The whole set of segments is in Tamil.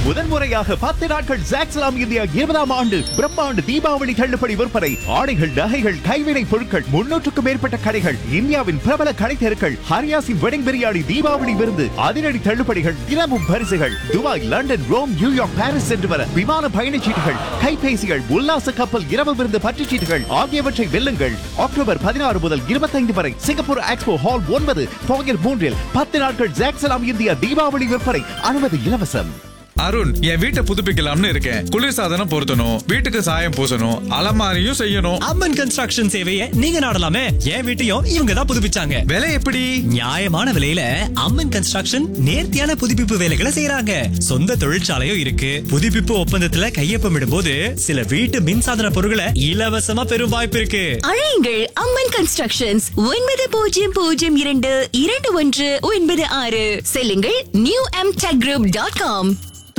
முதன்முறையாக பத்து நாட்கள் ஜாக்ஸ்லாம் இந்தியா இருபதாம் ஆண்டு பிரம்மாண்டு தீபாவளி தள்ளுபடி விற்பனை ஆடைகள் நகைகள் கைவினை பொருட்கள் முன்னூற்றுக்கும் மேற்பட்ட கடைகள் இந்தியாவின் பிரபல கடை தெருக்கள் ஹரியாசின் வெடிங் பிரியாணி தீபாவளி விருந்து அதிரடி தள்ளுபடிகள் தினமும் பரிசுகள் Dubai London Rome New York Paris சென்று வர விமான பயணச்சீட்டுகள் கைபேசிகள் உல்லாச கப்பல் இரவு விருந்து பற்றுச்சீட்டுகள் ஆகியவற்றை வெல்லுங்கள் அக்டோபர் பதினாறு முதல் இருபத்தைந்து வரை சிங்கப்பூர் எக்ஸ்போ ஹால் ஒன்பது போகர் மூன்றில் பத்து நாட்கள் ஜாக்ஸ்லாம் இந்தியா தீபாவளி விற்பனை அனுமதி இலவசம் அருண் என் வீட்டை புதுப்பிக்கலாம்னு இருக்கேன் குளிர்சாதனம் பொருத்தணும் வீட்டுக்கு சாயம் பூசணும் அலமாரியும் செய்யணும் அம்மன் கன்ஸ்ட்ரக்ஷன் சேவையை நீங்க நாடலாமே என் வீட்டையும் இவங்க தான் புதுப்பிச்சாங்க விலை எப்படி நியாயமான விலையில அம்மன் கன்ஸ்ட்ரக்ஷன் நேர்த்தியான புதுப்பிப்பு வேலைகளை செய்யறாங்க சொந்த தொழிற்சாலையும் இருக்கு புதுப்பிப்பு ஒப்பந்தத்துல கையொப்பமிடும்போது சில வீட்டு மின்சாதன பொருட்களை இலவசமா பெறும் வாய்ப்பு இருக்கு அழையுங்கள் அம்மன் கன்ஸ்ட்ரக்ஷன்ஸ் ஒன்பது பூஜ்ஜியம் பூஜ்ஜியம் இரண்டு இரண்டு ஒன்று ஒன்பது ஆறு செல்லுங்கள் new M tech group dot com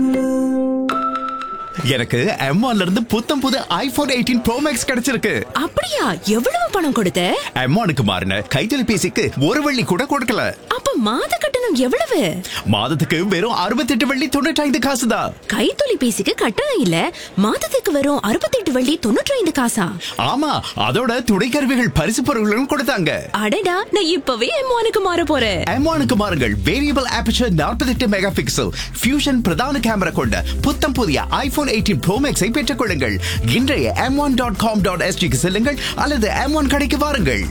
எனக்கு M1 இருந்து புத்தம் புது ஐபோன் எயிட்டீன் ப்ரோ மேக்ஸ் கிடைச்சிருக்கு அப்படியா எவ்வளவு பணம் கொடுத்த M1க்கு மாறின கைத்தொலைபேசிக்கு ஒரு வெள்ளி கூட கொடுக்கல அப்ப மாத கட்டணம் எவ்வளவு மாதத்துக்கு வெறும் அறுபத்தெட்டு வெள்ளி தொண்ணூற்றி ஐந்து காசு தான் கைத்தொலைபேசிக்கு கட்டணம் இல்ல மாதத்துக்கு வரும் அறுபத்தெட்டு வள்ளி தொண்ணூற்றி ஐந்து காசா ஆமா அதோட துணைக்கருவிகள் பரிசு பொருட்களும் கொடுத்தாங்க அடடா நான் இப்பவே எம்மானுக்கு மாற போறேன் M1க்கு மாறுங்கள் variable aperture 48 mega pixel fusion பிரதான கேமரா கொண்ட புத்தம் புதிய ஐபோன் எயிட்டீன் ப்ரோ மேக்ஸை பெற்றுக் கொள்ளுங்கள் இன்றைய M one dot com dot எஸ்டிக்கு செல்லுங்கள் அல்லது எம் ஒன் கடைக்கு வாருங்கள்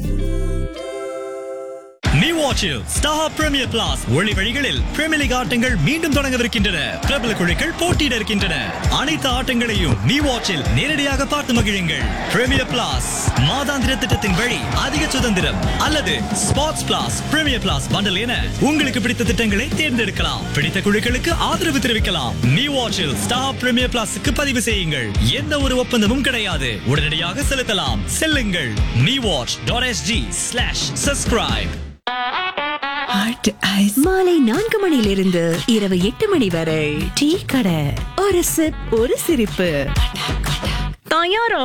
நீ வாட்சில் ஸ்டார் பிரீமியர் பிளாஸ் ஒளி வழிகளில் பிரீமியர் லீக் ஆட்டங்கள் மீண்டும் தொடங்கவிருக்கின்றன பிரபல குழுக்கள் போட்டியிட இருக்கின்றன அனைத்து ஆட்டங்களையும் நீ வாட்சில் நேரடியாக பார்த்து மகிழுங்கள் பிரீமியர் பிளாஸ் மாதாந்திர திட்டத்தின் வழி அதிக சுதந்திரம் அல்லது sports plus premier plus bundle என உங்களுக்கு பிடித்த திட்டங்களை தேர்ந்தெடுக்கலாம் பிடித்த குழுக்களுக்கு ஆதரவு தெரிவிக்கலாம் நீ வாட்சில் ஸ்டார் பிரீமியர் பிளாஸுக்கு பதிவு செய்யுங்கள் எந்த ஒரு ஒப்பந்தமும் கிடையாது உடனடியாக செலுத்தலாம் செல்லுங்கள் நீ watch dot SG slash subscribe மாலை நான்கு மணியிலிருந்து இரவு எட்டு மணி வரை டீ கடை ஒரு சிப் ஒரு சிரிப்பு தயாரா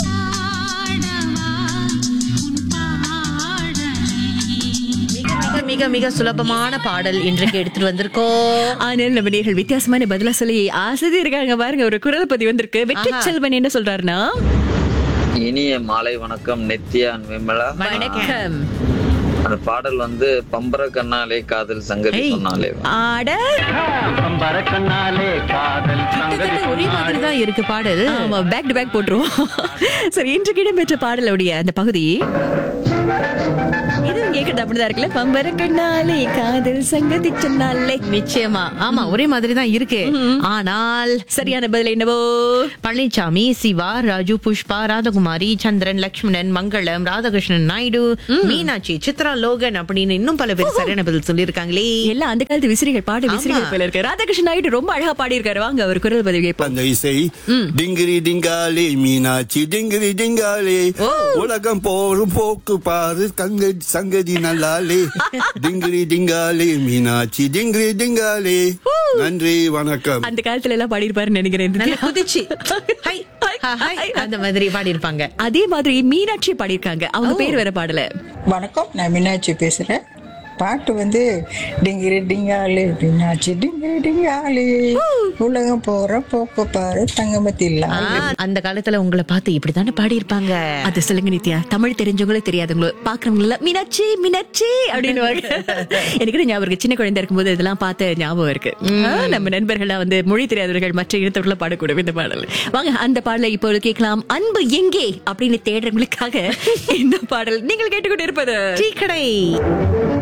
மிக மிக மிக சுலபமான பாடல் இன்றைக்கு எடுத்துட்டு வந்திருக்கோம் ஆனால் நம்ம நேர்கள் வித்தியாசமான பதிலா சொல்லி ஆசதி இருக்காங்க பாருங்க ஒரு குரல் பதிவு வந்திருக்கு வெற்றி ஆஹா. செல்வன் என்ன சொல்றாருன்னா இனிய மாலை வணக்கம் நித்யா and விமலா வணக்கம் அந்த பாடல் வந்து பம்பர கண்ணாலே காதல் சங்கதி ஏய். சொன்னாலே ஆட கிட்டத்தட்ட ஒரே மாதிரி தான் இருக்கு பாடல் ஆமா பேக் டு பேக் போட்டுருவோம் சரி இன்றைக்கு இடம்பெற்ற பாடலுடைய அந்த பகுதி இதுவும் கேக்குறது அப்படிதான் இருக்குல்ல பம்பர கண்ணாலே காதல் சங்கதி சொன்னாலே நிச்சயமா ஆமா ஒரே மாதிரி தான் இருக்கு ஆனால் சரியான பதில் என்னவோ பழனிசாமி சிவா ராஜு புஷ்பா ராதகுமாரி சந்திரன் லக்ஷ்மணன் மங்களம் ராதாகிருஷ்ணன் நாயுடு மீனாட்சி சித்ரா லோகன் அப்படின்னு இன்னும் பல பேர் சரியான பதில் சொல்லியிருக்காங்களே எல்லாம் அந்த காலத்து விசிறிகள் பாடு விசிறிகள் ஆமா. போல இருக்கு ராதாகிருஷ்ணன் நாயுடு ரொம்ப அழகா பாடி இருக்காரு வாங்க அவர் குரல் பதிவு கேட்போம் அந்த இசை டிங்கிரி டிங்காலே மீனாட்சி டிங்கிரி டிங்காலே உலகம் போரும் போக்கு பாரு கங்க சங்கதி நல்லாலே டிங்கிரி டிங்காலே மீனாட்சி டிங்கிரி டிங்காலே நன்றி வணக்கம் அந்த காலத்துல எல்லாம் பாடி இருப்பாருன்னு நினைக்கிறேன் நல்ல குதிச்சு ஹை, ஹா, ஹை, அந்த மாதிரி பாடி இருப்பாங்க அதே மாதிரி மீனாட்சி பாடியிருக்காங்க அவங்க பேர் வேற பாடல வணக்கம் நான் மீனாட்சி பேசுறேன் பாட்டு வந்து டிங்கிரி டிங்காலு மீனாட்சி டிங்கிரி டிங்காலு உலகம் போற போக்கு பாரு தங்கமத்தி ஆ, அந்த காலத்துல உங்களை பார்த்து இப்படித்தானே பாடி இருப்பாங்க அது சொல்லுங்க நித்யா தமிழ் தெரிஞ்சவங்களோ தெரியாதவங்களோ பாக்குறவங்க எல்லாம் மீனாட்சி மீனாட்சி அப்படின்னு எனக்கு கூட ஞாபகம் இருக்கு சின்ன குழந்தை இருக்கும்போது இதெல்லாம் பார்த்த ஞாபகம் இருக்கு ஆ, நம்ம நண்பர்களா வந்து மொழி தெரியாதவர்கள் மற்ற இனத்தவர்கள பாடக்கூடும் இந்த பாடல் வாங்க அந்த பாடலை இப்போது கேட்கலாம் அன்பு எங்கே அப்படின்னு தேடுறவங்களுக்காக இந்த பாடல் நீங்கள் கேட்டுக்கொண்டு இருப்பது டீ கடை